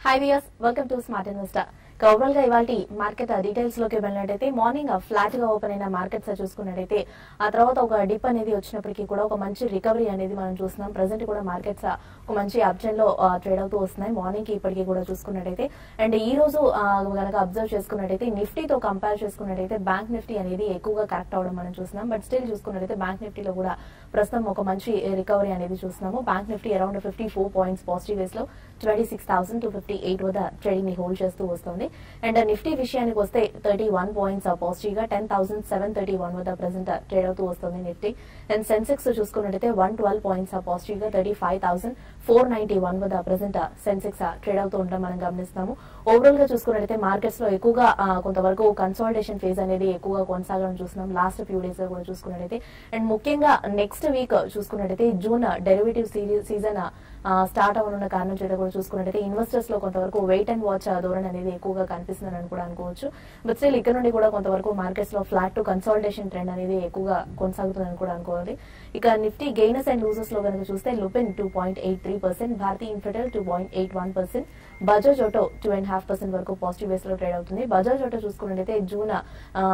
high viewers welcome to smart investor overall గా ఇవాళ market details లోకి వెళ్ళినట్టయితే మార్నింగ్ ఫ్లాట్ గా ఓపెన్ అయిన మార్కెట్స్ చూసుకున్నట్టయితే ఆ తర్వాత ఒక డిప్ అనేది వచ్చినప్పటికీ కూడా ఒక మంచి రికవరీ అనేది మనం చూస్తున్నాం ప్రెసెంట్ కూడా మార్కెట్స్ ఒక మంచి అప్జన్ లో ట్రేడ్ అవుతూ వస్తున్నాయి మార్నింగ్ కి ఇప్పటికీ కూడా చూసుకున్నట్టయితే అండ్ ఈ రోజు కనుక అబ్జర్వ్ చేసుకున్నట్టయితే నిఫ్టీతో కంపేర్ చేసుకున్నట్టయితే బ్యాంక్ నిఫ్టీ అనేది ఎక్కువగా కరెక్ట్ అవడం మనం చూస్తున్నాం బట్ స్టిల్ చూసుకున్నట్టయితే బ్యాంక్ నిఫ్టీలో కూడా ప్రస్తుతం ఒక మంచి రికవరీ అనేది చూస్తున్నాము bank Nifty around fifty four points positive వేస్ లో twenty six thousand two fifty eight వద్ద ట్రేడింగ్ ని హోల్డ్ చేస్తూ వస్తుంది అండ్ నిఫ్టీ విషయానికి వస్తే థర్టీ వన్ పాయింట్స్ పాజిటివ్ గా ten thousand seven thirty one వద్ద ప్రెసెంట్ ట్రేడ్ అవుతూ వస్తుంది నిఫ్టీ అండ్ సెన్సెక్స్ చూసుకున్నట్టయితే వన్ ట్వెల్వ్ పాయింట్స్ పాజిటివ్ గా thirty five thousand four ninety one వద్ద ప్రెసెంట్ సెన్సెక్స్ ట్రేడ్ అవుతూ ఉండడం మనం గమనిస్తాము ఓవరాల్ గా చూసుకున్నట్టయితే మార్కెట్స్ లో ఎక్కువగా ఆ, కొంతవరకు కన్సాలిడేషన్ ఫేజ్ అనేది ఎక్కువగా కొనసాగడం చూస్తున్నాం లాస్ట్ ఫ్యూ డేస్ కూడా చూసుకున్నట్టయితే అండ్ ముఖ్యంగా నెక్స్ట్ వీక్ చూసుకున్నట్టయితే జూన్ డెరివేటివ్ సీజన్ స్టార్ట్ అవ్వనున్న కారణం చేత కూడా చూసుకున్నట్టయితే ఇన్వెస్టర్స్ లో కొంతవరకు వెయిట్ అండ్ వాచ్ ధోరణి అనేది ఎక్కువగా కనిపిస్తుందని కూడా అనుకోవచ్చు బట్ స్టిల్ ఇక్కడ నుండి కూడా కొంతవరకు మార్కెట్స్ లో ఫ్లాట్ టు కన్సాలిడేషన్ ట్రెండ్ అనేది ఎక్కువగా కొనసాగుతుందని కూడా అనుకోవాలి ఇక నిఫ్టీ గెయినర్స్ అండ్ లూజర్స్ లో కనుక చూస్తే Lupin two point eight three percent Bharti Infratel two point eight one percent Bajaj Auto two and half percent వరకు పాజిటివ్ వేస్ లో ట్రేడ్ అవుతుంది బజాజ్ ఆటో చూసుకున్నట్టయితే జూన్ ఆ,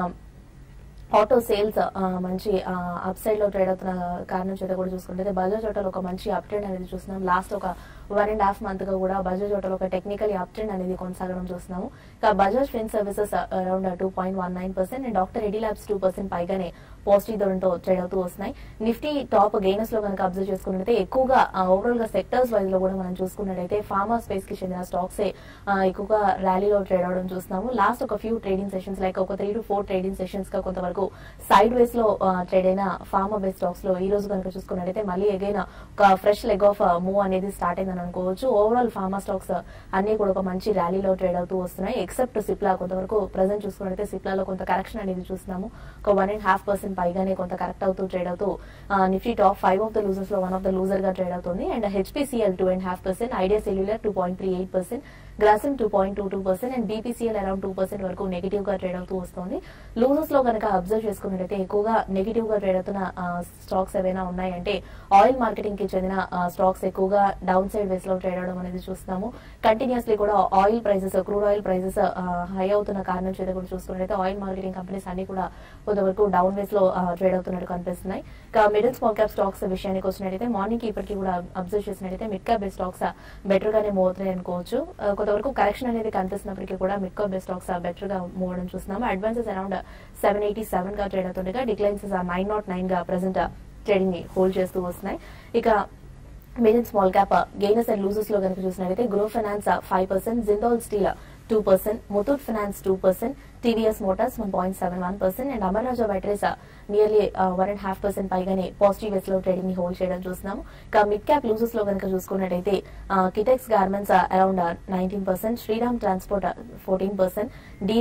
ఆటో సేల్స్ ఆ, మంచి అప్ సైడ్ లో ట్రేడ్ అవుతున్న కారణం చేత కూడా చూసుకుంటే బజాజ్ ఆటోలో ఒక మంచి అప్ ట్రెండ్ అనేది చూస్తున్నాం లాస్ట్ ఒక వన్ అండ్ హాఫ్ మంత్ గా కూడా బజాజ్ ఆటోలో ఒక టెక్నికల్ అప్ ట్రెండ్ అనేది కొనసాగడం చూస్తున్నాము ఇక Bajaj Fin Services around two point one nine percent and doctor ఎడీ ల్యాబ్స్ టూ పర్సెంట్ పైగానే పాజిటివ్ ధోరణితో ట్రేడ్ అవుతూ వస్తున్నాయి నిఫ్టీ టాప్ గెయినర్స్ లో కనుక అబ్జర్వ్ చేసుకున్నట్టయితే ఎక్కువగా ఓవరాల్ గా సెక్టర్స్ వైజ్ లో కూడా మనం చూసుకున్నట్టయితే ఫార్మా స్పేస్ కి చెందిన స్టాక్స్ ఎక్కువగా ర్యాలీలో ట్రేడ్ అవడం చూస్తున్నాము లాస్ట్ ఒక ఫ్యూ ట్రేడింగ్ సెషన్స్ లైక్ ఒక three to four trading sessions గా కొంతవరకు సైడ్ వేస్ లో ట్రేడ్ అయిన ఫార్మా బేస్ స్టాక్స్ లో ఈ రోజు కనుక చూసుకున్నట్టయితే మళ్ళీ అగైన్ ఒక ఫ్రెష్ లెగ్ ఆఫ్ మూవ్ అనేది స్టార్ట్ అయిందని అనుకోవచ్చు ఓవరాల్ ఫార్మా స్టాక్స్ అన్ని కూడా ఒక మంచి ర్యాలీలో ట్రేడ్ అవుతూ వస్తున్నాయి ఎక్సెప్ట్ సిప్లా కొంతవరకు ప్రజెంట్ చూసుకున్నట్టయితే సిప్లాలో కొంత కరెక్షన్ అనేది చూస్తున్నాము ఒక వన్ అండ్ హాఫ్ పర్సెంట్ పైగానే కొంత కరెక్ట్ అవుతూ ట్రేడ్ అవుతూ Nifty top five of the losers లో వన్ ఆఫ్ ద లూజర్ గా ట్రేడ్ అవుతుంది and HPCL two and half percent Idea Cellular two point three eight percent Grasim two point two two percent and BPCL around two percent వరకు negative గా trade అవుతూ వస్తుంది losers లో కనుక observe చేసుకున్నట్టయితే ఎక్కువగా నెగిటివ్ గా ట్రేడ్ అవుతున్న స్టాక్స్ ఏవైనా ఉన్నాయంటే ఆయిల్ మార్కెటింగ్ కి చెందిన స్టాక్స్ ఎక్కువగా డౌన్ సైడ్ వేస్ లో ట్రేడ్ అవడం అనేది చూస్తున్నాము కంటిన్యూస్లీ కూడా oil prices crude oil prices high అవుతున్న కారణం చేత కూడా చూసుకున్నట్టయితే ఆయిల్ మార్కెటింగ్ కంపెనీస్ అన్ని కూడా కొంతవరకు డౌన్ వేస్ లో ట్రేడ్ అవుతున్నట్టు కనిపిస్తున్నాయి ఇక మిడిల్ స్మాల్ క్యాప్ స్టాక్స్ విషయానికి వచ్చినట్టయితే మార్నింగ్ కి ఇప్పటికీ కూడా అబ్జర్వ్ చేసినట్టయితే mid cap base stocks better గానే మూవ్ అవుతున్నాయి అనుకోవచ్చు ఆ, కొంతవరకు కరెక్షన్ అనేది కనిపిస్తున్నప్పటికీ కూడా mid cap base stocks better గా మూవ్ అవడం చూస్తున్నాము advances around seven eighty seven గా ట్రేడ్ అవుతుండగా డిక్లైన్స్ నైన్ నాట్ నైన్ గా ప్రెసెంట్ ట్రేడింగ్ ని హోల్డ్ చేస్తూ వస్తున్నాయి ఇక middle small cap gainers and losers లో కనుక చూసినట్లయితే Gruh Finance five percent Jindal Steel two percent Muthoot Finance two percent TVS Motors one point seven one percent and Amara Raja Batteries nearly one and half percent పైగానే positive వేస్ లో trading ని hold చేయడం చూస్తున్నాము ఇక mid cap losers లో కనుక చూసుకున్నట్టయితే Kitex Garments around nineteen percent Shriram Transport fourteen percent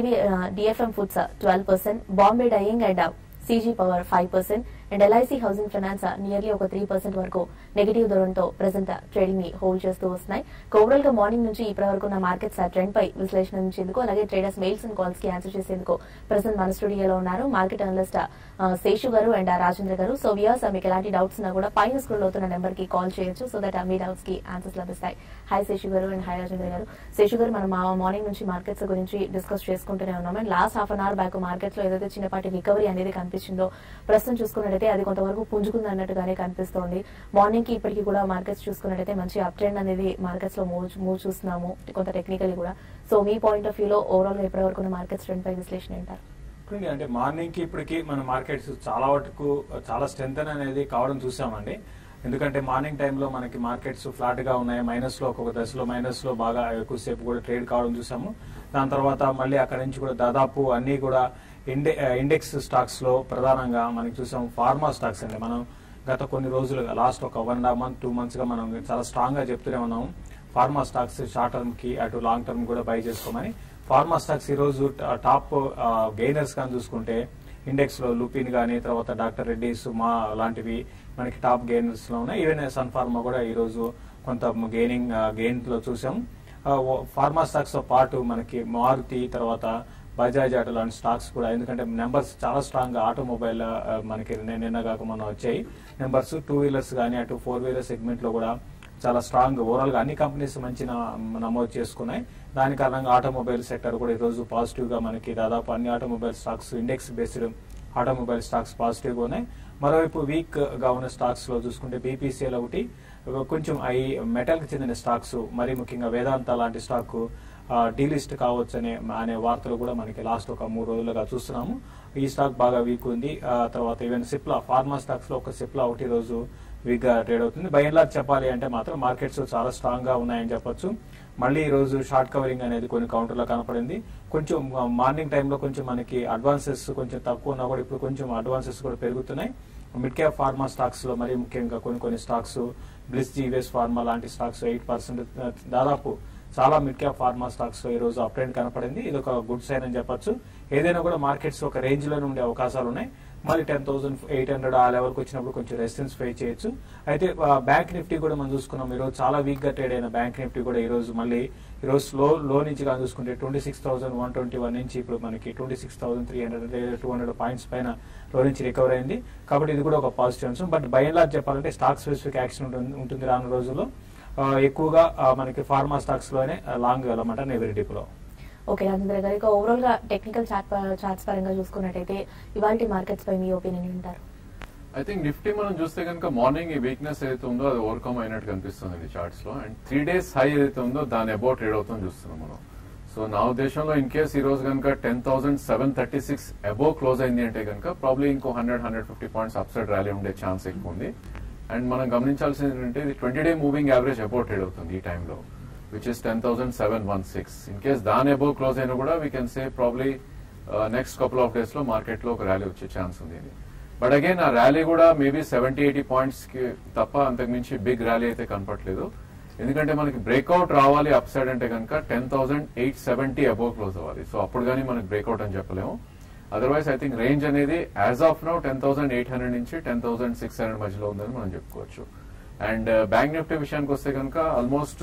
DFM Foods twelve percent Bombay Dyeing and CG Power five percent and LIC Housing Finance nearly ఒక త్రీ పర్సెంట్ వరకు నెగిటివ్ ధోరణితో ప్రెసెంట్ ట్రేడింగ్ ని హోల్డ్ చేస్తూ వస్తున్నాయి overall గా మార్నింగ్ నుంచి ఇప్పటి వరకు ఉన్న మార్కెట్స్ ట్రెండ్ పై విశ్లేషణ నుంచేందుకు అలాగే ట్రేడర్స్ మెయిల్స్ అండ్ కాల్స్ కి ఆన్సర్ చేసేందుకు ప్రెసెంట్ మన స్టూడియోలో ఉన్నారు మార్కెట్ అనలిస్ట్ శేషు గారు అండ్ రాజేంద్ర గారు సో వియర్స్ మీకు ఎలాంటి డౌట్స్ ఉన్నా కూడా పైన స్క్రోల్ అవుతున్న నెంబర్ కి కాల్ చేయొచ్చు సో దట్ మీ డౌట్స్ కి ఆన్సర్స్ లభిస్తాయి హాయ్ శేషు గారు అండ్ హాయ్ రాజేంద్ర గారు శేషు గారు మనం మార్నింగ్ నుంచి మార్కెట్స్ గురించి డిస్కస్ చేసుకుంటూనే ఉన్నాం and last half an hour back markets లో ఏదైతే చిన్నపాటి రికవరీ అనేది కనిపించిందో ప్రస్తుతం చూసుకున్నట్టయితే అది కొంతవరకు పుంజుకుంది అన్నట్టుగానే కనిపిస్తోంది మార్నింగ్ కి ఇప్పటికి కూడా మార్కెట్స్ చూసుకున్నట్టయితే మంచి అప్ ట్రెండ్ అనేది మార్కెట్స్ లో మూవ్ మూవ్ చూస్తున్నాము కొంత టెక్నికల్ కూడా సో మీ పాయింట్ ఆఫ్ వ్యూ లో ఓవరాల్ గా ఇప్పటి వరకు ఉన్న మార్కెట్స్ ట్రెండ్ పై విశ్లేషణ ఏంటారు ఇప్పుడు అంటే మార్నింగ్ కి ఇప్పటికి మన మార్కెట్స్ చాలా వరకు చాలా స్ట్రెంత్ అనేది కావడం చూసామండి ఎందుకంటే మార్నింగ్ టైంలో మనకి మార్కెట్స్ ఫ్లాట్ గా ఉన్నాయి మైనస్ లో ఒక్కొక్క దశలో మైనస్ లో బాగా ఎక్కువసేపు కూడా ట్రేడ్ కావడం చూసాము దాని తర్వాత మళ్ళీ అక్కడ నుంచి కూడా దాదాపు అన్ని కూడా ఇండె ఇండెక్స్ స్టాక్స్ లో ప్రధానంగా మనకి చూసాం ఫార్మా స్టాక్స్ అండి మనం గత కొన్ని రోజులుగా లాస్ట్ ఒక one and half month two months గా మనం చాలా స్ట్రాంగ్ గా చెప్తూనే ఉన్నాం ఫార్మా స్టాక్స్ షార్ట్ టర్మ్ కి అటు లాంగ్ టర్మ్ కూడా బై చేసుకోమని ఫార్మా స్టాక్స్ ఈ రోజు టాప్ గెయినర్స్ కానీ చూసుకుంటే ఇండెక్స్ లో లూపిన్ గానీ తర్వాత డాక్టర్ రెడ్డిస్ మా లాంటివి మనకి టాప్ గెయినర్స్ లో ఉన్నాయి ఈవెన్ సన్ ఫార్మా కూడా ఈ రోజు కొంత గెయినింగ్ గెయిన్ లో చూసాం ఫార్మా స్టాక్స్ తో పాటు మనకి మారుతి తర్వాత బజాజ్ ఆటో లాంటి స్టాక్స్ కూడా ఎందుకంటే నెంబర్స్ చాలా స్ట్రాంగ్ గా ఆటోమొబైల్ మనకి నిన్న- నిన్న కాక మనం వచ్చాయి నెంబర్స్ టూ వీలర్స్ కానీ అటు ఫోర్ వీలర్ సెగ్మెంట్ లో కూడా చాలా స్ట్రాంగ్ ఓవరాల్ గా అన్ని కంపెనీస్ మంచి నా- నమోదు చేసుకున్నాయి దాని కారణంగా ఆటోమొబైల్ సెక్టర్ కూడా ఈ రోజు పాజిటివ్ గా మనకి దాదాపు అన్ని automobile stocks index based automobile stocks positive గా ఉన్నాయి మరోవైపు వీక్ గా ఉన్న స్టాక్స్ లో చూసుకుంటే బీపీసీఎల్ ఒకటి కొంచెం అవి మెటల్ కి చెందిన స్టాక్స్ మరి ముఖ్యంగా వేదాంత లాంటి స్టాక్ డీలిస్ట్ కావచ్చు అనే అనే వార్తలు కూడా మనకి లాస్ట్ ఒక మూడు రోజులుగా చూస్తున్నాము ఈ స్టాక్ బాగా వీక్ ఉంది ఆ తర్వాత ఈవెన్ సిప్లా ఫార్మా స్టాక్స్ లో ఒక సిప్లా ఒకటి ఈ రోజు వీక్ గా ట్రేడ్ అవుతుంది బై అండ్ లార్జ్ చెప్పాలి అంటే మాత్రం మార్కెట్స్ చాలా స్ట్రాంగ్ గా ఉన్నాయని చెప్పొచ్చు మళ్ళీ ఈ రోజు షార్ట్ కవరింగ్ అనేది కొన్ని కౌంటర్లో కనపడింది కొంచెం మార్నింగ్ టైంలో కొంచెం మనకి అడ్వాన్సెస్ కొంచెం తక్కువ ఉన్నా కూడా ఇప్పుడు కొంచెం అడ్వాన్సెస్ కూడా పెరుగుతున్నాయి మిడ్ క్యాప్ ఫార్మా స్టాక్స్ లో మరి ముఖ్యంగా కొన్ని కొన్ని స్టాక్స్ బ్లిస్ జీవీఎస్ ఫార్మా లాంటి స్టాక్స్ ఎయిట్ పర్సెంట్ దాదాపు చాలా మిడ్ క్యాప్ ఫార్మా స్టాక్స్ లో ఈ రోజు అప్ ట్రెండ్ కనపడింది ఇది ఒక గుడ్ సైన్ అని చెప్పొచ్చు ఏదైనా కూడా మార్కెట్స్ ఒక రేంజ్ లోనే ఉండే అవకాశాలు ఉన్నాయి మరి టెన్ థౌసండ్ ఎయిట్ హండ్రెడ్ ఆ లెవెల్ కి వచ్చినప్పుడు కొంచెం రెసిస్టెన్స్ ఫేస్ చేయొచ్చు అయితే బ్యాంక్ నిఫ్టీ కూడా మనం చూసుకున్నాం ఈ రోజు చాలా వీక్ గా ట్రేడ్ అయిన బ్యాంక్ నిఫ్టీ కూడా ఈ రోజు మళ్ళీ ఈ రోజు స్లో లో నుంచి కానీ చూసుకుంటే twenty six thousand one twenty one నుంచి ఇప్పుడు మనకి twenty six thousand three hundred లేదా టూ హండ్రెడ్ పాయింట్స్ పైన లో నుంచి రికవర్ అయింది కాబట్టి ఇది కూడా ఒక పాజిటివ్ అంశం బట్ బై అండ్ లార్జ్ చెప్పాలంటే స్టాక్ స్పెసిఫిక్ యాక్షన్ ఉంటుంది ఉంటుంది రానున్న రోజుల్లో ఆ, ఎక్కువగా ఆ, మనకి ఫార్మా స్టాక్స్ లోనే లాంగ్ వెళ్ళమంట నెవరీ డిప్లో ఓకే రాజేంద్ర గారు ఇక ఓవరాల్ గా టెక్నికల్ చార్ట్ చార్ట్స్ పరంగా చూసుకున్నట్టయితే ఇవాళ మార్కెట్స్ పై మీ ఒపీనియన్ ఉంటారు ఐ థింక్ నిఫ్టీ మనం చూస్తే కనుక మార్నింగ్ ఈ వీక్నెస్ ఏదైతే ఉందో అది ఓవర్కమ్ అయినట్టు కనిపిస్తుంది చార్ట్స్ లో అండ్ త్రీ డేస్ హై ఏదైతే ఉందో దాని అబౌట్ ట్రేడ్ అవుతుంది చూస్తున్నాం మనం సో నా ఉద్దేశంలో ఇన్ కేస్ ఈ రోజు కనుక ten thousand seven thirty six above close అయింది అంటే కనుక ప్రాబ్లీ ఇంకో hundred hundred fifty points upside rally ఉండే ఛాన్స్ ఎక్కువ ఉంది అండ్ మనం గమనించాల్సింది ఏంటంటే ఇది twenty day moving average about trade అవుతుంది ఈ టైంలో which is ten thousand seven one six in case దాని అబౌవ్ క్లోజ్ అయినా కూడా we can say probably next couple of days లో మార్కెట్ లో ఒక ర్యాలీ వచ్చే ఛాన్స్ ఉంది ఇది బట్ అగైన్ ఆ ర్యాలీ కూడా మేబీ సెవెంటీ ఎయిటీ పాయింట్స్ కి తప్ప అంతకుమించి బిగ్ ర్యాలీ అయితే కనపట్లేదు ఎందుకంటే మనకి బ్రేక్అవుట్ రావాలి అప్ సైడ్ అంటే కనుక ten thousand eight seventy above close అవ్వాలి సో అప్పుడు కానీ మనకి బ్రేక్అవుట్ అని చెప్పలేము అదర్వైజ్ ఐ థింక్ రేంజ్ అనేది as of now ten thousand eight hundred నుంచి టెన్ థౌసండ్ సిక్స్ హండ్రెడ్ మధ్యలో ఉందని మనం చెప్పుకోవచ్చు అండ్ బ్యాంక్ నిఫ్టీ విషయానికి వస్తే కనుక almost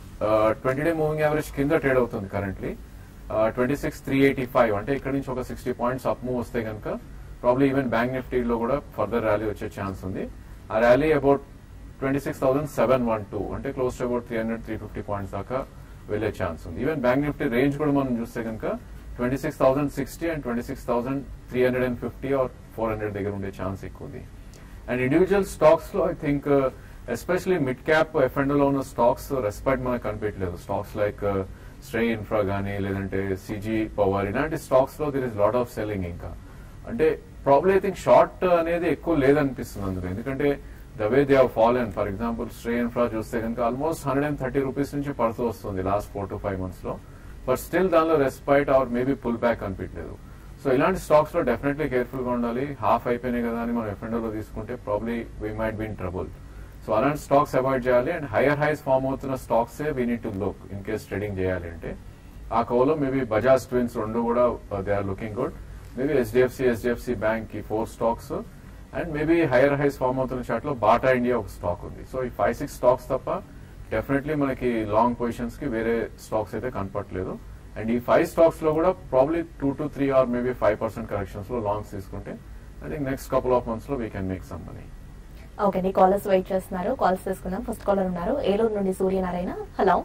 twenty day moving average కింద ట్రేడ్ అవుతుంది currently twenty six three eighty five అంటే ఇక్కడ నుంచి ఒక సిక్స్టీ పాయింట్స్ అప్ మూవ్ వస్తే కనుక ప్రాబ్లీ ఈవెన్ బ్యాంక్ నిఫ్టీలో కూడా ఫర్దర్ ర్యాలీ వచ్చే ఛాన్స్ ఉంది ఆ rally about twenty six thousand seven one two అంటే close to about three hundred three fifty points దాకా వెళ్లే ఛాన్స్ ఉంది ఈవెన్ బ్యాంక్ నిఫ్టీ రేంజ్ కూడా మనం చూస్తే కనుక twenty six thousand sixty and twenty six thousand three hundred and fifty or four hundred దగ్గర ఉండే ఛాన్స్ ఎక్కువ ఉంది అండ్ ఇండివిజువల్ స్టాక్స్ లో I think especially mid cap F and లో ఉన్న స్టాక్స్ రెస్పెక్ట్ మనకు కనిపించలేదు స్టాక్స్ లైక్ స్ట్రే ఇన్ఫ్రా గానీ లేదంటే సిజీ పవర్ ఇలాంటి స్టాక్స్ లో there is lot of selling ఇంకా అంటే ప్రాబ్లీ ఐ థింక్ షార్ట్ అనేది ఎక్కువ లేదనిపిస్తుంది అందులో ఎందుకంటే the way they fall and for example stray infra చూస్తే కనుక almost hundred and thirty rupees నుంచి పడుతూ వస్తుంది last four to five months లో బట్ స్టిల్ దానిలో respite or maybe pull back అనిపించలేదు సో ఇలాంటి స్టాక్స్ లో డెఫినెట్లీ కేర్ఫుల్ గా ఉండాలి హాఫ్ అయిపోయినాయి కదా అని మనం ఎఫ్ లో తీసుకుంటే probably we might been trouble so అలాంటి స్టాక్స్ అవాయిడ్ చేయాలి అండ్ హైయర్ హైస్ ఫామ్ అవుతున్న stocks we need to look in case trading చేయాలి అంటే ఆ కోలో మేబీ బజాజ్ ట్విన్స్ రెండు కూడా they are looking good maybe HDFC HDFC bank ఈ four stocks and maybe higher highs form అవుతున్న చాట్ లో బాటా ఇండియా ఒక స్టాక్ ఉంది సో ఈ ఫైవ్ సిక్స్ స్టాక్స్ తప్ప డెఫినెట్లీ మనకి లాంగ్ పొజిషన్స్ కి వేరే స్టాక్స్ అయితే కనపట్లేదు అండ్ ఈ ఫైవ్ స్టాక్స్ లో కూడా probably two to three or maybe five percent corrections లో లాంగ్స్ తీసుకుంటే I think next couple of months లో we can make some money okay అండి కాలర్స్ వెయిట్ చేస్తున్నారు కాల్స్ తీసుకుందాం ఫస్ట్ కాలర్ ఉన్నారు ఏలూరు నుండి సూర్యనారాయణ హలో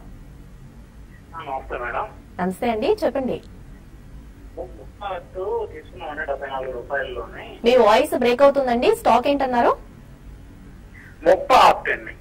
నమస్తే మేడం నమస్తే అండి చెప్పండి ముప్పత్తు తీసుకున్నామండి డెబ్బై నాలుగు రూపాయల్లోనే మీ వాయిస్ బ్రేక్ అవుతుందండి స్టాక్ ఏంటన్నారు ముప్ప ఆప్టండి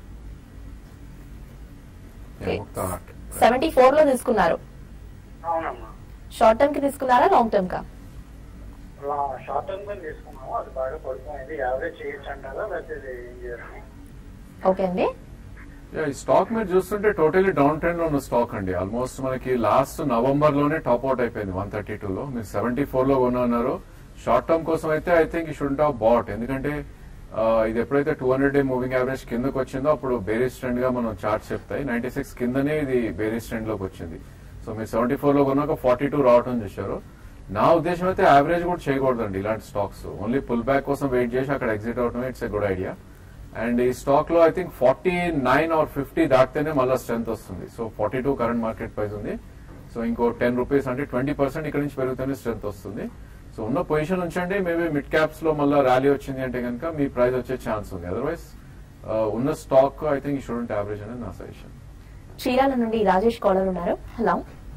సెవెంటీ ఫోర్ లో తీసుకున్నారు అవునమ్మా షార్ట్ టర్మ్ కి తీసుకున్నారా లాంగ్ టర్మ్ కా షార్ట్ టర్మ్ గా తీసుకున్నాము అది బాగా పడుతుంది యావరేజ్ చేయొచ్చు అంటారా లేకపోతే ఇది ఏం చేయాలి ఓకే అండి యా, ఈ స్టాక్ మీరు చూస్తుంటే టోటలీ డౌన్ ట్రెండ్ లో ఉన్న స్టాక్ అండి ఆల్మోస్ట్ మనకి లాస్ట్ నవంబర్ లోనే టాప్ అవుట్ అయిపోయింది వన్ థర్టీ టూ లో మీరు సెవెంటీ ఫోర్ లో కొన్నారు షార్ట్ టర్మ్ కోసం అయితే ఐ థింక్ ఈ షుడ్ హావ్ బాట్ ఎందుకంటే ఆ, ఇది ఎప్పుడైతే two hundred day moving average కిందకి వచ్చిందో అప్పుడు బేరీస్ ట్రెండ్ గా మనం చార్ట్ చెప్తాయి నైన్టీ సిక్స్ కిందనే ఇది బేరీస్ ట్రెండ్ లోకి వచ్చింది సో మీరు సెవెంటీ ఫోర్ లో కొన్నాక ఫార్టీ టూ రావటం చూశారు నా ఉద్దేశం అయితే యావరేజ్ కూడా చేయకూడదండి ఇలాంటి స్టాక్స్ ఓన్లీ పుల్ బ్యాక్ కోసం వెయిట్ చేసి అక్కడ ఎగ్జిట్ అవటమే it's a good idea and ఈ స్టాక్ లో I think forty nine or fifty దాటితేనే మళ్ళీ స్ట్రెంత్ వస్తుంది so forty two current market price ఉంది సో ఇంకో టెన్ రూపీస్ అంటే ట్వంటీ పర్సెంట్ ఇక్కడ నుంచి పెరిగితేనే స్ట్రెంత్ వస్తుంది సో ఉన్న పొజిషన్ ఉంచండి మేబీ మిడ్ క్యాప్స్ లో మళ్ళీ ర్యాలీ వచ్చింది అంటే కనుక మీ ప్రైస్ వచ్చే ఛాన్స్ ఉంది అదర్వైజ్ ఉన్న stock I think student average అనేది నా సజెషన్ చీరాల నుండి రాజేష్ కాలర్ ఉన్నారు హలో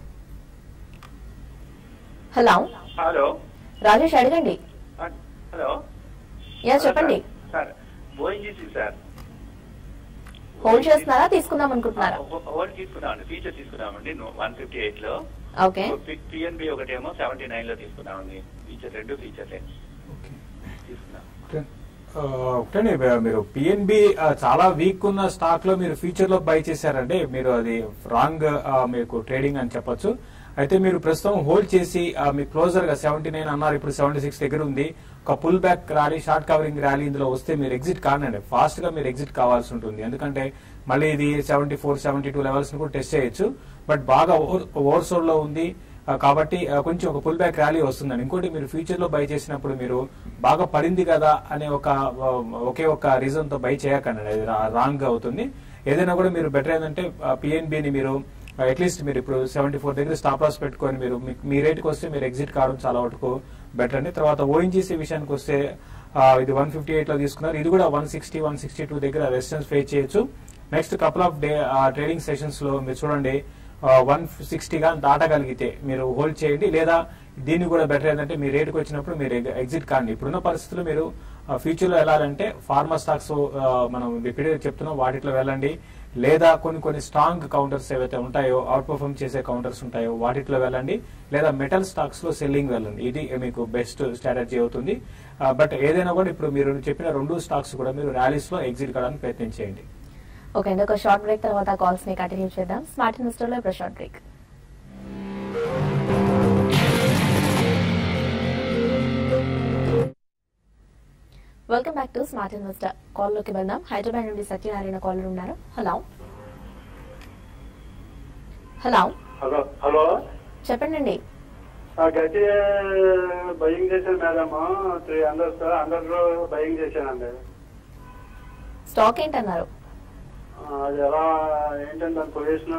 హలో హలో రాజేష్ అడగండి హలో యా చెప్పండి సార్ ఓఎన్జీసీ సార్ హోల్డ్ చేస్తున్నారా తీసుకుందాం అనుకుంటున్నారా హోల్డ్ తీసుకున్నామండి ఫీచర్ తీసుకున్నామండి వన్ ఫిఫ్టీ ఎయిట్ లో ఓకే పిఎన్బి ఒకటేమో సెవెంటీ నైన్ లో తీసుకున్నామండి ఫీచర్ రెండు ఫీచర్లే తీసుకున్నాం ఆ, ఒకటండి మీ- మీరు పిఎన్బి చాలా వీక్ ఉన్న స్టాక్ లో మీరు ఫ్యూచర్ లో బై చేశారండి మీరు అది రాంగ్ మీకు ట్రేడింగ్ అని చెప్పొచ్చు అయితే మీరు ప్రస్తుతం హోల్డ్ చేసి ఆ, మీకు క్లోజర్ గా సెవెంటీ నైన్ అన్నారు ఇప్పుడు సెవెంటీ సిక్స్ దగ్గర ఉంది ఒక pull back rally short covering rally ఇందులో వస్తే మీరు ఎగ్జిట్ కానండి ఫాస్ట్ గా మీరు ఎగ్జిట్ కావాల్సి ఉంటుంది ఎందుకంటే మళ్ళీ ఇది seventy four seventy two levels ని కూడా టెస్ట్ చేయొచ్చు బట్ బాగా ఓవర్ సోల్ లో ఉంది ఆ, కాబట్టి ఆ, కొంచెం ఒక పుల్ బ్యాక్ ర్యాలీ వస్తుందండి ఇంకోటి మీరు ఫ్యూచర్ లో బై చేసినప్పుడు మీరు బాగా పడింది కదా అనే ఒక ఆ, ఒకే ఒక రీజన్ తో బై చేయకండి అది రాంగ్ అవుతుంది ఏదైనా కూడా మీరు బెటర్ ఏంటంటే పిఎన్బిని మీరు అట్లీస్ట్ మీరు ఇప్పుడు సెవెంటీ ఫోర్ దగ్గర స్టాప్ లాస్ పెట్టుకొని మీరు మీ- మీ రేట్కి వస్తే మీరు ఎగ్జిట్ కావడం చాలా వరకు బెటర్ అండి తర్వాత ఓఎన్జీసీ విషయానికి వస్తే ఆ, ఇది వన్ ఫిఫ్టీ ఎయిట్ లో తీసుకున్నారు ఇది కూడా one sixty one sixty two దగ్గర రెసిస్టెన్స్ ఫేస్ చేయొచ్చు next couple of day trading sessions లో మీరు చూడండి వన్ సిక్స్టీ గా దాటగలిగితే మీరు హోల్డ్ చేయండి లేదా దీన్ని కూడా బెటర్ ఏంటంటే మీ రేటుకి వచ్చినప్పుడు మీరు ఎగ్జిట్ కాండి ఇప్పుడున్న పరిస్థితుల్లో మీరు ఫ్యూచర్ లో వెళ్ళాలంటే ఫార్మా స్టాక్స్ మనం రిపీటెడ్ చెప్తున్నాం వాటిలో వెళ్ళండి లేదా కొన్ని కొన్ని స్ట్రాంగ్ కౌంటర్స్ ఏవైతే ఉంటాయో అవుట్ పర్ఫార్మ్ చేసే కౌంటర్స్ ఉంటాయో వాటిలో వెళ్ళండి లేదా మెటల్ స్టాక్స్ లో సెల్లింగ్ వెళ్ళండి ఇది మీకు బెస్ట్ స్ట్రాటజీ అవుతుంది బట్ ఏదైనా కూడా ఇప్పుడు మీరు చెప్పిన రెండు స్టాక్స్ కూడా మీరు ర్యాలీస్ లో ఎగ్జిట్ కావడానికి ప్రయత్నం చేయండి ఓకే అండి ఒక షార్ట్ బ్రేక్ తర్వాత కాల్స్ ని కంటిన్యూ చేద్దాం స్మార్ట్ ఇన్వెస్టర్ లో ఇప్పుడు short break welcome back to smart investor call లోకి వెళ్దాం హైదరాబాద్ నుండి సత్యనారాయణ కాలర్ ఉన్నారు హలో హలో హలో హలో చెప్పండి అండి గట్టి బయింగ్ చేశాను madam three hundred hundred buying చేశానండి స్టాక్ ఏంటన్నారు ఆ, అది ఎలా ఏంటంటే దాని పొజిషన్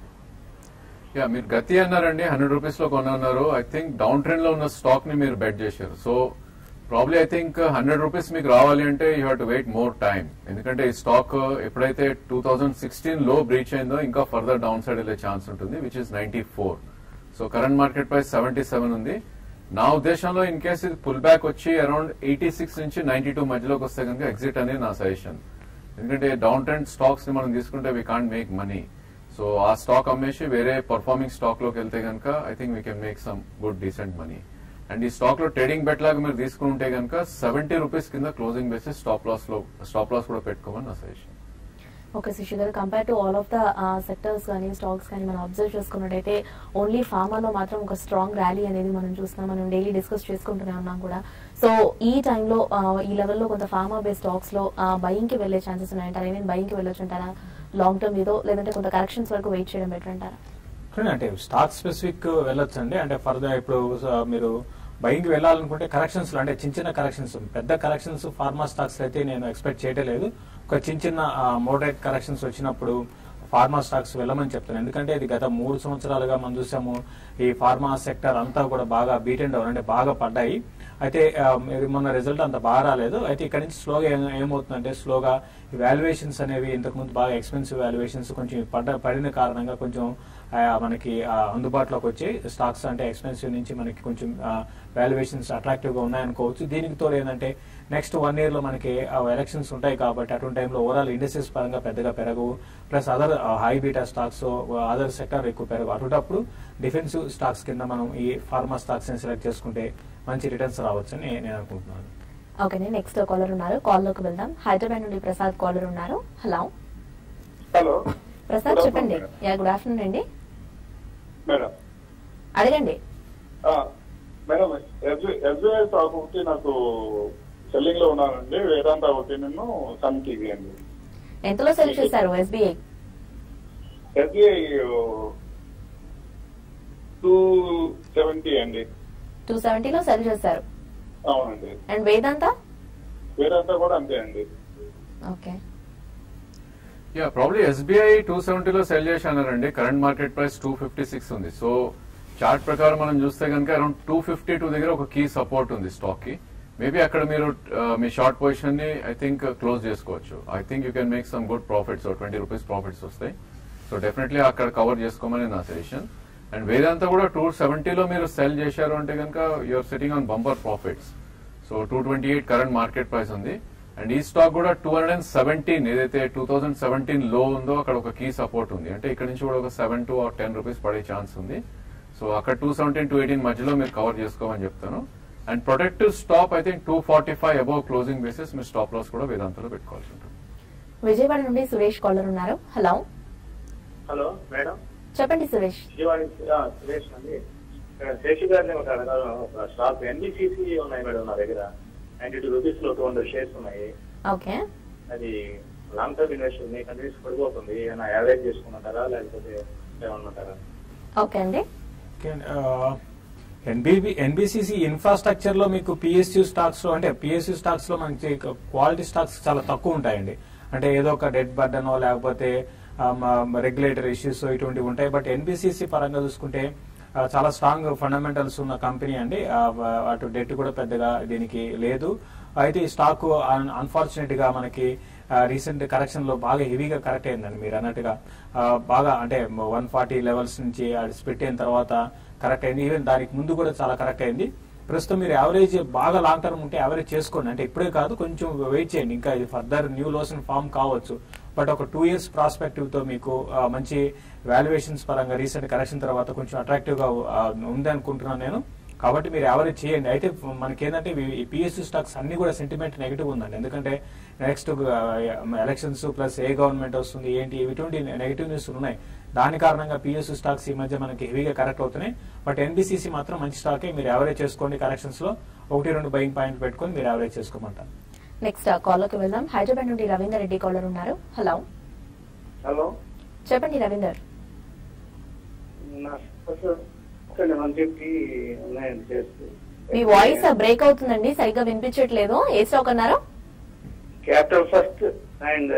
యా మీరు గతి అన్నారండి హండ్రెడ్ రూపీస్ లో కొన్నారు ఐ థింక్ డౌన్ ట్రెండ్ లో ఉన్న స్టాక్ ని మీరు బెట్ చేశారు so probably I think hundred rupees మీకు రావాలి అంటే you have to wait more time ఎందుకంటే ఈ స్టాక్ ఎప్పుడైతే టూ థౌసండ్ సిక్స్టీన్ లో బ్రీచ్ అయిందో ఇంకా ఫర్దర్ డౌన్ సైడ్ వెళ్ళే ఛాన్స్ ఉంటుంది which is ninety four so current market price seventy seven ఉంది నా ఉద్దేశంలో ఇన్ కేస్ ఇది పుల్ బ్యాక్ వచ్చి అరౌండ్ ఎయిటీ సిక్స్ నుంచి నైన్టీ టూ మధ్యలోకి వస్తే కనుక ఎగ్జిట్ అనేది నా సజెషన్ ఎందుకంటే డౌన్ ట్రెండ్ స్టాక్స్ ని మనం తీసుకుంటే we can't make money so ఆ స్టాక్ అమ్మేసి వేరే పర్ఫార్మింగ్ స్టాక్ లోకి వెళ్తే కనుక I think we can make some good decent money and ఈ స్టాక్ లో ట్రేడింగ్ బెట్ లాగా మీరు తీసుకుంటే కనుక సెవెంటీ రూపీస్ కింద క్లోజింగ్ బేసిస్ స్టాప్ లాస్ లో స్టాప్ లాస్ కూడా పెట్టుకోమని నా suggestion okay Sashi garu compare to all of the sectors కానీ స్టాక్స్ కానీ మనం అబ్జర్వ్ చేసుకున్నట్టయితే ఓన్లీ ఫార్మాలో మాత్రం ఒక స్ట్రాంగ్ ర్యాలీ అనేది మనం చూస్తున్నాం మనం డైలీ డిస్కస్ చేసుకుంటూనే ఉన్నాం కూడా సో ఈ టైంలో ఈ లెవెల్లో కొంత ఫార్మా బేస్ స్టాక్స్ లో బయింగ్ కి వెళ్ళే ఛాన్సెస్ ఉన్నాయంటారా ఐ మీన్ బయింగ్ కి వెళ్ళొచ్చు అంటారా లాంగ్ టర్మ్ ఏదో లేదంటే కొంత కరెక్షన్స్ వరకు వెయిట్ చేయడం బెటర్ అంటారా చూడండి, అంటే స్టాక్ స్పెసిఫిక్ వెళ్ళొచ్చండి అంటే ఫర్దర్ ఇప్పుడు ఆ, మీరు బయింగ్ వెళ్ళాలనుకుంటే కరెక్షన్స్ అంటే చిన్న చిన్న కరెక్షన్స్ పెద్ద కరెక్షన్స్ ఫార్మా స్టాక్స్ అయితే నేను ఎక్స్పెక్ట్ చేయటం లేదు ఒక చిన్న చిన్న మోడరేట్ కరెక్షన్స్ వచ్చినప్పుడు ఫార్మా స్టాక్స్ వెళ్ళమని చెప్తాను ఎందుకంటే ఇది గత మూడు సంవత్సరాలుగా మనం చూసాము ఈ ఫార్మా సెక్టర్ అంతా కూడా బాగా బీట్ అండ్ డౌన్ అంటే బాగా పడ్డాయి అయితే ఆ, ఇది మొన్న రిజల్ట్ అంత బాగా రాలేదు అయితే ఇక్కడ నుంచి స్లోగా ఏం- ఏమవుతుందంటే స్లోగా ఈ వాల్యుయేషన్స్ అనేవి ఇంతకుముందు బాగా ఎక్స్పెన్సివ్ వాల్యుయేషన్స్ కొంచెం పడ్డ పడిన కారణంగా కొంచెం ఆ, మనకి ఆ, అందుబాటులోకి వచ్చి స్టాక్స్ అంటే ఎక్స్పెన్సివ్ నుంచి మనకి కొంచెం వాల్యుయేషన్స్ అట్రాక్టివ్ గా ఉన్నాయనుకోవచ్చు దీనికి తోడు ఏంటంటే నెక్స్ట్ వన్ ఇయర్ లో మనకి ఎలక్షన్స్ ఉంటాయి కాబట్టి అటువంటి టైంలో ఓవరాల్ ఇండస్ట్రీస్ పరంగా పెద్దగా పెరగవు plus other high beta stocks other sector ఎక్కువ పెరగవు అటువంటప్పుడు డిఫెన్సివ్ స్టాక్స్ కింద మనం ఈ ఫార్మా స్టాక్స్ ని సెలెక్ట్ చేసుకుంటే మంచి రిటర్న్స్ రావచ్చని నేను అనుకుంటున్నాను ఓకే నెక్స్ట్ కాలర్ ఉన్నారు కాల్ లోకి వెళ్దాం హైదరాబాద్ నుండి ప్రసాద్ కాలర్ ఉన్నారు హలో హలో ప్రసాద్ చెప్పండి యా గుడ్ ఆఫ్టర్నూన్ అండి మేడం అడగండి మేడం ఎస్బీఐ స్టాక్ ఒకటి నాకు సెల్లింగ్ లో ఉన్నానండి వేదాంత ఒకటి నేను సన్ టీవీ అండి ఎంతలో సెల్ చేశారు ఎస్బీఐ ఎస్బీఐ టూ సెవెంటీ అండి టూ సెవెంటీలో సెల్ చేశారు అవునండి అండ్ వేదాంత వేదాంత కూడా అంతే అండి okay yeah probably SBI two సెవెంటీలో సెల్ చేసి అన్నారండి current market price two fifty six ఉంది సో చార్ట్ ప్రకారం మనం చూస్తే కనుక అరౌండ్ టూ ఫిఫ్టీ టూ దగ్గర ఒక కీ సపోర్ట్ ఉంది స్టాక్ కి మేబీ అక్కడ మీరు uh, మీ షార్ట్ పొజిషన్ ని ఐ థింక్ క్లోజ్ చేసుకోవచ్చు I think you can make some good profits twenty rupees profits వస్తాయి సో డెఫినెట్లీ అక్కడ కవర్ చేసుకోమని నా సజెషన్ అండ్ వేదాంతా కూడా టూ సెవెంటీలో మీరు సెల్ చేశారు అంటే కనుక you're sitting on bumper profits so two twenty eight current market price ఉంది అండ్ ఈ స్టాక్ కూడా టూ హండ్రెడ్ అండ్ సెవెంటీన్ ఏదైతే టూ థౌసండ్ సెవెంటీన్ లో ఉందో అక్కడ ఒక కీ సపోర్ట్ ఉంది అంటే ఇక్కడ నుంచి కూడా ఒక seven to or ten rupees పడే ఛాన్స్ ఉంది సో అక్కడ టూ సెవెంటీన్ టూ ఎయిటీన్ మధ్యలో మీరు కవర్ చేసుకోమని చెప్తాను and protective stop I think two forty five above closing basis మీరు స్టాప్ లాస్ కూడా వేదాంతలో పెట్టుకోవాల్సి ఉంటుంది విజయవాడ నుండి సురేష్ కాలర్ ఉన్నారు హలో హలో మేడం చెప్పండి సురేష్ విజయవాడ నుంచి, ఆ, సురేష్ అండి ఆ, శేషు గారిని ఒక అడగాలి ఒక స్టాక్ ఎన్బిసిసి ఉన్నాయి మేడం నా దగ్గర నైన్టీ టూ రూపీస్ లో టూ హండ్రెడ్ షేర్స్ ఉన్నాయి ఓకే అది లాంగ్ టర్మ్ ఇన్వెస్టర్ మీ కంట్రీస్ పడిపోతుంది ఏమైనా యావరేజ్ చేసుకున్నారా లేకపోతే ఏమన్నారా ఓకే అండి ఎన్బిబి ఎన్బిసిసి ఇన్ఫ్రాస్ట్రక్చర్ లో మీకు పిఎస్యు స్టాక్స్ లో అంటే పిఎస్యు స్టాక్స్ లో మనకి క్వాలిటీ స్టాక్స్ చాలా తక్కువ ఉంటాయండి అంటే ఏదో ఒక డెడ్ బర్డనో లేకపోతే రెగ్యులేటరీ ఇష్యూస్ ఇటువంటివి ఉంటాయి బట్ ఎన్బిసిసి పరంగా చూసుకుంటే ఆ, చాలా స్ట్రాంగ్ ఫండమెంటల్స్ ఉన్న కంపెనీ అండి ఆ, అటు డెట్ కూడా పెద్దగా దీనికి లేదు అయితే ఈ స్టాక్ అన్ఫార్చునేట్ గా మనకి రీసెంట్ కరెక్షన్ లో బాగా హెవీగా కరెక్ట్ అయిందండి మీరు అన్నట్టుగా ఆ, బాగా అంటే వన్ ఫార్టీ లెవెల్స్ నుంచి అది స్ప్లిట్ అయిన తర్వాత కరెక్ట్ అయింది ఈవెన్ దానికి ముందు కూడా చాలా కరెక్ట్ అయింది ప్రస్తుతం మీరు యావరేజ్ బాగా లాంగ్ టర్మ్ ఉంటే యావరేజ్ చేసుకోండి అంటే ఇప్పుడే కాదు కొంచెం వెయిట్ చేయండి ఇంకా ఇది ఫర్దర్ న్యూ లోస్ ఫామ్ కావచ్చు బట్ ఒక టూ ఇయర్స్ ప్రాస్పెక్టివ్ తో మీకు ఆ, మంచి వాల్యుయేషన్స్ పరంగా రీసెంట్ కరెక్షన్ తర్వాత కొంచెం అట్రాక్టివ్ గా ఆ, ఉంది అనుకుంటున్నాను నేను కాబట్టి మీరు యావరేజ్ చేయండి అయితే మనకి ఏంటంటే ఈ పిఎస్యూ స్టాక్స్ అన్ని కూడా సెంటిమెంట్ నెగిటివ్ ఉందండి ఎందుకంటే నెక్స్ట్ ఎలక్షన్స్ ప్లస్ ఏ గవర్నమెంట్ వస్తుంది ఏంటి ఇటువంటి నెగిటివ్ న్యూస్ ఉన్నాయి దాని కారణంగా పిఎస్యూ స్టాక్స్ ఈ మధ్య మనకి హెవీగా కరెక్ట్ అవుతున్నాయి బట్ ఎన్బిసిసి మాత్రం మంచి స్టాకే మీరు యావరేజ్ చేసుకోండి కరెక్షన్స్ లో ఒకటి రెండు బయింగ్ పాయింట్ పెట్టుకొని మీరు యావరేజ్ చేసుకోమంటారు నెక్స్ట్ కాల్లోకి వెళ్దాం హైదరాబాద్ నుండి రవీందర్ రెడ్డి కాలర్ ఉన్నారు హలో హలో చెప్పండి రవీందర్ నా వన్ ఫిఫ్టీ ఉన్నాయండి చేస్తూ మీ వాయిస్ బ్రేక్ అవుతుందండి సరిగ్గా వినిపించట్లేదు ఏ స్టాక్ అన్నారు క్యాపిటల్ ఫస్ట్ అండ్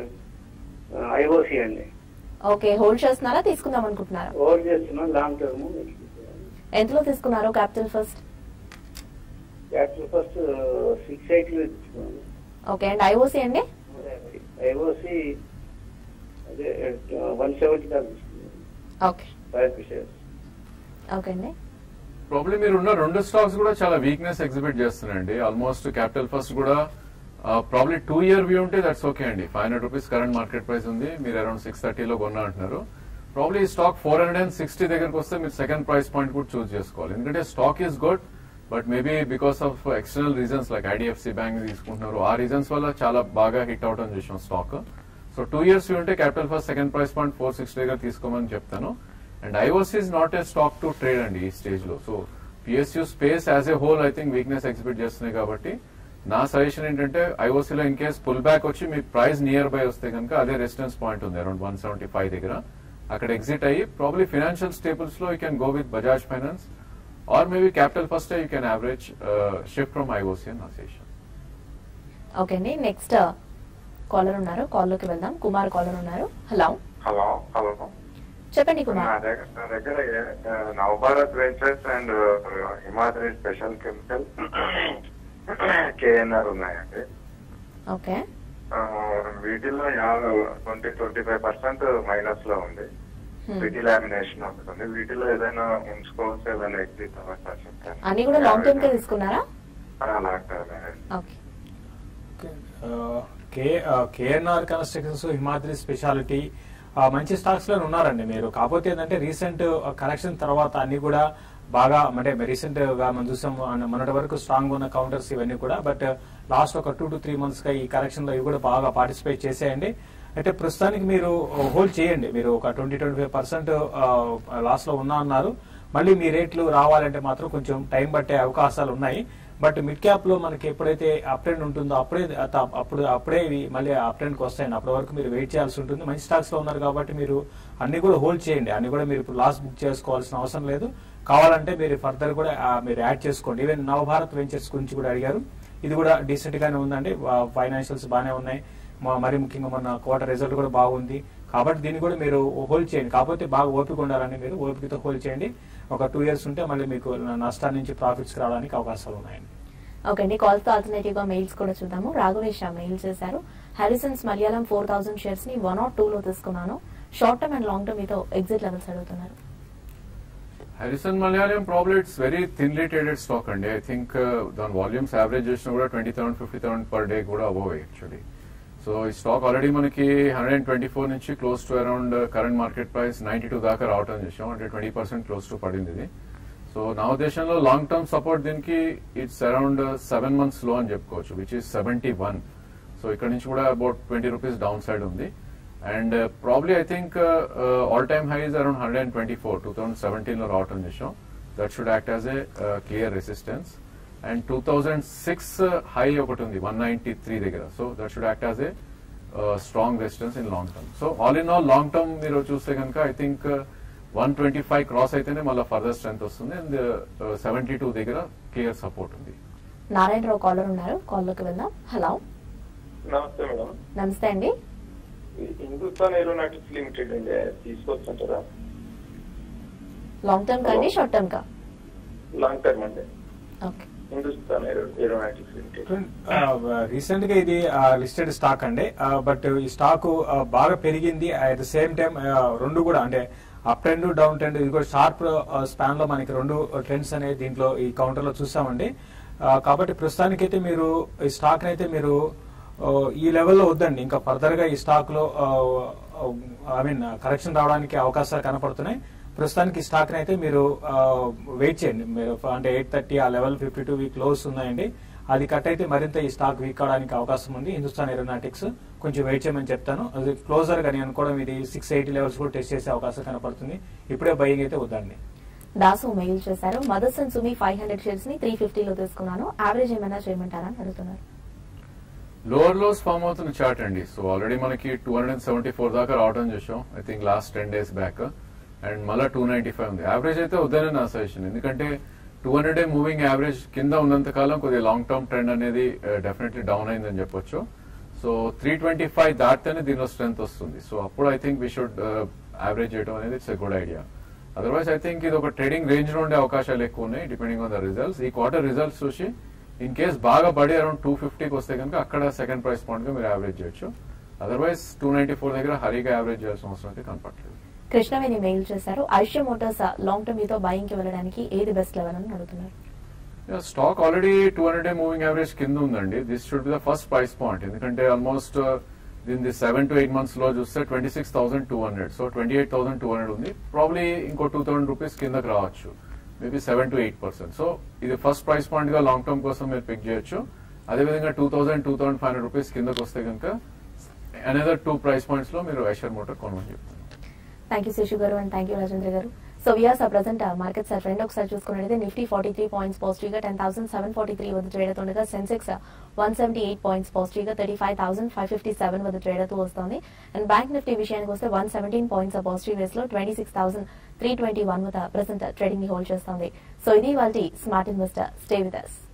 ఐఓసి అండి ఓకే హోల్డ్ చేస్తున్నారా తీసుకుందాం అనుకుంటున్నారా ఓవర్ చేస్తున్నా లాంగ్ టర్మ్ ఎంతలో తీసుకున్నారు capital first capital first six eighty okay and IOC అండి ఐఓసి అదే వన్ సెవెంటీ దాకా తీసుకున్నాను ఓకే ఫైవ్ షేర్స్ ఓకే అండి ప్రాబ్లమ్ మీరు ఉన్న రెండు స్టాక్స్ కూడా చాలా వీక్నెస్ ఎగ్జిబిట్ చేస్తున్నాయండి ఆల్మోస్ట్ క్యాపిటల్ ఫస్ట్ కూడా ప్రాబ్లీ టూ ఇయర్ వ్యూ ఉంటే దట్స్ ఓకే అండి five hundred rupees current market price ఉంది మీరు అరౌండ్ సిక్స్ థర్టీలో కొన్నా అంటున్నారు ప్రాబ్లీ ఈ stock four hundred and sixty దగ్గరకు వస్తే మీరు సెకండ్ ప్రైస్ పాయింట్ కూడా చూస్ చేసుకోవాలి ఎందుకంటే stock is good but maybe because of external reasons like IDFC bank తీసుకుంటున్నారు ఆ రీజన్స్ వల్ల చాలా బాగా హిట్ అవటం చూసాం stock so two years view ఉంటే capital first second price point four sixty దగ్గర తీసుకోమని చెప్తాను and IOC is not a stock to trade అండి ఈ స్టేజ్ లో so PSU space as a whole I think weakness exhibit చేస్తున్నాయి కాబట్టి నా సజెషన్ ఏంటంటే ఐఓసీలో ఇన్ కేస్ పుల్ బ్యాక్ వచ్చి మీ ప్రైస్ నియర్ బై వస్తే కనుక అదే రెసిస్టెన్స్ పాయింట్ ఉంది అరౌండ్ వన్ సెవెంటీ ఫైవ్ దగ్గర అక్కడ ఎగ్జిట్ అయ్యి ప్రాబ్లీ ఫైనాన్షియల్ స్టేబుల్స్ లో you can go with Bajaj finance or maybe capital first you can average shift from IOC అని నా సజెషన్ ఓకే అండి నెక్స్ట్ కాలర్ ఉన్నారు కాల్లోకి వెళ్దాం కుమార్ కాలర్ ఉన్నారు హలో హలో హలో చెప్పండి నా కుమార్ దగ్గర నా దగ్గర ఆ, Navabharat ventures and Himadri special chemical KNR ఉన్నాయండి ఓకే ఆ, వీటిల్లో twenty twenty five percent minus లో ఉంది వీటి లామినేషన్ ఉంటుంది వీటిలో ఏదైనా ఉంచుకోవచ్చు ఏదైనా ఎగ్జిట్ అవ్వచ్చు అన్ని కూడా లాంగ్ టర్మ్ కే తీసుకున్నారా అలాంటి okay K KNR constructions Himadri speciality ఆ, మంచి స్టాక్స్ లో ఉన్నారండి మీరు కాకపోతే ఏంటంటే రీసెంట్ కరెక్షన్ తర్వాత అన్ని కూడా బాగా అంటే రీసెంట్ గా మనం చూసాం అన్న- మొన్నటి వరకు స్ట్రాంగ్ ఉన్న కౌంటర్స్ ఇవన్నీ కూడా బట్ లాస్ట్ ఒక టూ టు త్రీ మంత్స్ గా ఈ కరెక్షన్ లో ఇవి కూడా బాగా పార్టిసిపేట్ చేసేయండి అయితే ప్రస్తుతానికి మీరు హోల్డ్ చేయండి మీరు ఒక twenty twenty five percent loss లో ఉన్నా అన్నారు మళ్ళీ మీ రేట్లు రావాలంటే మాత్రం కొంచెం టైం పట్టే అవకాశాలు ఉన్నాయి బట్ మిడ్ క్యాప్ లో మనకి ఎప్పుడైతే అప్ ట్రెండ్ ఉంటుందో అప్పుడే అత- అప్పుడు అప్పుడే ఇవి మళ్ళీ అప్ ట్రెండ్ కి వస్తాయండి అప్పటి వరకు మీరు వెయిట్ చేయాల్సి ఉంటుంది మంచి స్టాక్స్ లో ఉన్నారు కాబట్టి మీరు అన్ని కూడా హోల్డ్ చేయండి అన్ని కూడా మీరు ఇప్పుడు లాస్ బుక్ చేసుకోవాల్సిన అవసరం లేదు కావాలంటే మీరు ఫర్దర్ కూడా ఆ, మీరు యాడ్ చేసుకోండి ఈవెన్ నవభారత్ వెంచర్స్ గురించి కూడా అడిగారు ఇది కూడా డీసెంట్ గానే ఉందండి ఫైనాన్షియల్స్ బాగానే ఉన్నాయి మా- మరి ముఖ్యంగా మన క్వార్టర్ రిజల్ట్ కూడా బాగుంది కాబట్టి దీన్ని కూడా మీరు హోల్డ్ చేయండి కాకపోతే బాగా ఓపిక ఉండాలని మీరు ఓపికతో హోల్డ్ చేయండి ఒక టూ ఇయర్స్ ఉంటే మళ్ళీ మీకు నష్టాల నుంచి ప్రాఫిట్స్ రావడానికి అవకాశాలు ఉన్నాయండి ఓకే అండి కాల్స్ తో ఆల్టర్నేటివ్ గా మెయిల్స్ కూడా చూద్దాము రాఘవేష్ మెయిల్ చేశారు Harrisons Malayalam four thousand shares ని వన్ ఆర్ టూ లో తీసుకున్నాను short term and long term మీతో ఎగ్జిట్ లెవెల్స్ అడుగుతున్నారు Harrison Malayalam problem it's very thinly traded stock అండి ఐ థింక్ దాని వాల్యూమ్స్ యావరేజ్ చేసినా కూడా twenty thousand fifty thousand per day కూడా అబోవ్ యాక్చువల్లీ సో ఈ స్టాక్ ఆల్రెడీ మనకి హండ్రెడ్ అండ్ ట్వంటీ ఫోర్ నుంచి close to around current market price ninety two దాకా రావటం చేసాం అంటే ట్వంటీ పర్సెంట్ క్లోజ్ టు పడింది ఇది సో నా ఉద్దేశంలో లాంగ్ టర్మ్ సపోర్ట్ దీనికి ఇట్స్ అరౌండ్ సెవెన్ మంత్స్ లో అని చెప్పుకోవచ్చు which is seventy one so ఇక్కడ నుంచి కూడా about twenty rupees down side ఉంది and probably I think all time high is around hundred and twenty four two thousand seventeen లో రావటం చేసాం that should act as a clear resistance and two thousand six high ఒకటి ఉంది one ninety three దగ్గర so that should act as a strong resistance in long term so all in all long term మీరు చూస్తే కనుక I think one twenty five cross అయితేనే మళ్ళీ further strength వస్తుంది and seventy two దగ్గర clear support ఉంది Narayanarao caller ఉన్నారు కాల్లోకి వెళ్దాం హలో నమస్తే మేడం నమస్తే అండి హిందుస్థాన్ ఏరోనాటిక్స్ లిమిటెడ్ అండి తీసుకొచ్చుంటారా లాంగ్ టర్మ్ కండి షార్ట్ టర్మ్ కా లాంగ్ టర్మ్ అండి okay Hindustan aero aeronautics limited recent గా ఇది లిస్టెడ్ స్టాక్ అండి బట్ ఈ స్టాక్ బాగా పెరిగింది అట్ ద సేమ్ టైం రెండు కూడా అంటే అప్ ట్రెండ్ డౌన్ ట్రెండ్ ఇది కూడా షార్ప్ స్పాన్ లో మనకి రెండు ట్రెండ్స్ అనేది దీంట్లో ఈ కౌంటర్ లో చూసామండి ఆ, కాబట్టి ప్రస్తుతానికైతే మీరు ఈ స్టాక్ అయితే మీరు ఆ, ఈ లెవెల్లో వద్దండి ఇంకా ఫర్దర్ గా ఈ స్టాక్ లో ఐ మీన్ కరెక్షన్ రావడానికి అవకాశాలు కనపడుతున్నాయి ప్రస్తుతానికి ఈ స్టాక్ అయితే మీరు వెయిట్ చేయండి మీరు అంటే ఎయిట్ థర్టీ ఆ level fifty two week lows ఉన్నాయండి అది కట్ అయితే మరింత ఈ స్టాక్ వీక్ అవడానికి అవకాశం ఉంది హిందుస్థాన్ ఏరోనాటిక్స్ కొంచెం వెయిట్ చేయమని చెప్తాను అది క్లోజర్ గా నేను అనుకోవడం ఇది సిక్స్ ఎయిటీ లెవెల్స్ కూడా టెస్ట్ చేసే అవకాశం కనపడుతుంది ఇప్పుడే బయింగ్ అయితే వద్దండి దాసు మెయిల్ చేశారు Motherson Sumi five hundred shares ని త్రీ ఫిఫ్టీలో తీసుకున్నాను యావరేజ్ ఏమైనా చేయమంటారా అని అడుగుతున్నారు లోవర్ లోస్ ఫామ్ అవుతున్న చార్ట్ అండి సో ఆల్రెడీ మనకి టూ హండ్రెడ్ సెవెంటీ ఫోర్ దాకా రావడం చేసాం I think last ten days back and మళ్ళీ టూ నైన్టీ ఫైవ్ ఉంది యావరేజ్ అయితే వద్దనే నా సజెషన్ ఎందుకంటే two hundred day moving average కింద ఉన్నంత కాలం కొద్దిగా లాంగ్ టర్మ్ ట్రెండ్ అనేది డెఫినెట్లీ డౌన్ అయిందని చెప్పొచ్చు సో త్రీ ట్వంటీ ఫైవ్ దాటితేనే దీనిలో స్ట్రెంత్ వస్తుంది సో అప్పుడు I think we should average చేయడం అనేది it's a good idea otherwise I think ఇది ఒక ట్రేడింగ్ రేంజ్ లో ఉండే అవకాశాలు ఎక్కువ ఉన్నాయి డిపెండింగ్ ఆన్ ద రిజల్ట్స్ ఈ క్వార్టర్ రిజల్ట్స్ చూసి ఇన్ కేస్ బాగా పడి అరౌండ్ టూ ఫిఫ్టీకి వస్తే కనుక అక్కడ సెకండ్ ప్రైస్ పాయింట్ గా మీరు యావరేజ్ చేయొచ్చు అదర్వైజ్ టూ నైన్టీ ఫోర్ దగ్గర హరీగా యావరేజ్ చేయాల్సిన అవసరం అయితే కనపట్లేదు కృష్ణవేణి మెయిల్ చేశారు ఐష్య మోటార్స్ లాంగ్ టర్మ్ మీతో బయింగ్ కి వెళ్ళడానికి ఏది బెస్ట్ లెవెల్ అని అడుగుతున్నారు stock already two hundred day moving average కింద ఉందండి this should be the first price point ఎందుకంటే ఆల్మోస్ట్ దీని సెవెన్ టు ఎయిట్ మంత్స్ లో చూస్తే twenty six thousand two hundred so twenty eight thousand two hundred ఉంది probably ఇంకో two thousand rupees కిందకి రావచ్చు maybe seven to eight percent so ఇది first price point గా లాంగ్ టర్మ్ కోసం మీరు పిక్ చేయొచ్చు అదేవిధంగా two thousand two thousand five hundred rupees కిందకి వస్తే కనుక అనదర్ టూ ప్రైస్ పాయింట్స్ లో మీరు ఐషర్ మోటార్ కొనమని చెప్తాను థ్యాంక్ యూ శేషు గారు అండ్ థ్యాంక్ యూ రాజేంద్ర గారు so VR sir present market sir trend ఒకసారి చూసుకున్నట్లయితే Nifty forty three points positive గా ten thousand seven forty three వద్ద ట్రేడ్ అవుతుండగా Sensex one seventy eight points positive గా thirty five thousand five fifty seven వద్ద trade అవుతూ వస్తుంది అండ్ బ్యాంక్ నిఫ్టీ విషయానికి వస్తే వన్ సెవెంటీన్ పాయింట్స్ పాజిటివ్ వేస్ లో twenty six thousand three twenty one వద్ద ప్రజెంట్ ట్రేడింగ్ ని హోల్డ్ చేస్తుంది సో ఇది వాళ్ళ smart investor stay with us